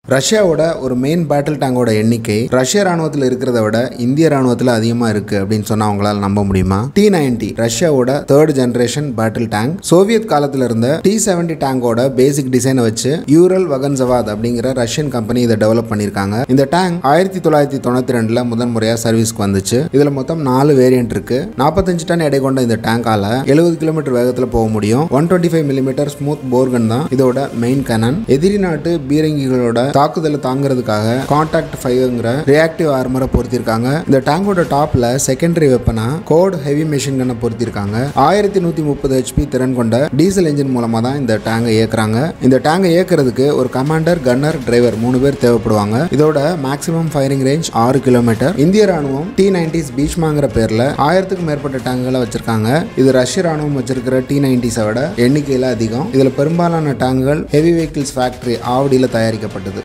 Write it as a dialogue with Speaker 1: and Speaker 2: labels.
Speaker 1: ரஷ்யாவோட ஒரு main battle டேங்கோட எண்ணிக்கை ரஷ்ய ராணுவத்தில் இருக்கிறத விட இந்திய ராணுவத்தில் அதிகமாக இருக்கு அப்படின்னு சொன்னா அவங்களால நம்ப முடியுமா டி நைன்டி ரஷ்யாவோட third generation battle tank Soviet காலத்துல இருந்த டி செவன்டி டேங்கோட பேசிக் டிசைனை வச்சு யூரல் வகன்சவாத் அப்படிங்கிற ரஷ்யன் கம்பெனி இதை டெவலப் பண்ணியிருக்காங்க இந்த டேங்க் ஆயிரத்தி தொள்ளாயிரத்தி தொண்ணூத்தி ரெண்டுல முதன் முறையா சர்வீஸ்க்கு வந்துச்சு இதுல மொத்தம் நாலு வேரியன்ட் இருக்கு நாற்பத்தஞ்சு டன் எடை கொண்ட இந்த டேங்கால எழுபது கிலோமீட்டர் வேகத்தில் போக முடியும் one twenty five millimetre smooth bore gun தான் இதோட மெயின் கனன் எதிரி நாட்டு பீரங்கிகளோட தாக்குதலை தாங்கிறதுக்காக கான்டாக்ட் ஃபைவ்ங்கிற ரியாக்டிவ் ஆர்மரை பொருத்திருக்காங்க இந்த டேங்கோட டாப்ல செகண்டரி வெப்பனா கோட் ஹெவி மெஷின் கன்னை பொருத்திருக்காங்க ஆயிரத்தி நூத்தி முப்பது ஹெச்பி திறன் கொண்ட டீசல் என்ஜின் மூலமா தான் இந்த டேங்கை இயக்குறாங்க இந்த டேங்கை இயக்குறதுக்கு ஒரு கமாண்டர் கன்னர் டிரைவர் மூணு பேர் தேவைப்படுவாங்க இதோட மேக்ஸிமம் ஃபயரிங் ரேஞ்ச் ஆறு கிலோமீட்டர் இந்திய ராணுவம் டி நைன்டிஸ் பீச்மாங்கிற பேர்ல ஆயிரத்துக்கும் மேற்பட்ட டேங்குகளை வச்சிருக்காங்க இது ரஷ்ய ராணுவம் வச்சிருக்கிற டி நைன்டிஸை விட எண்ணிக்கையில் அதிகம் இதுல பெரும்பாலான டேங்குகள் ஹெவி வெஹிக்கிள்ஸ் ஃபேக்டரி ஆவடியில் தயாரிக்கப்பட்டது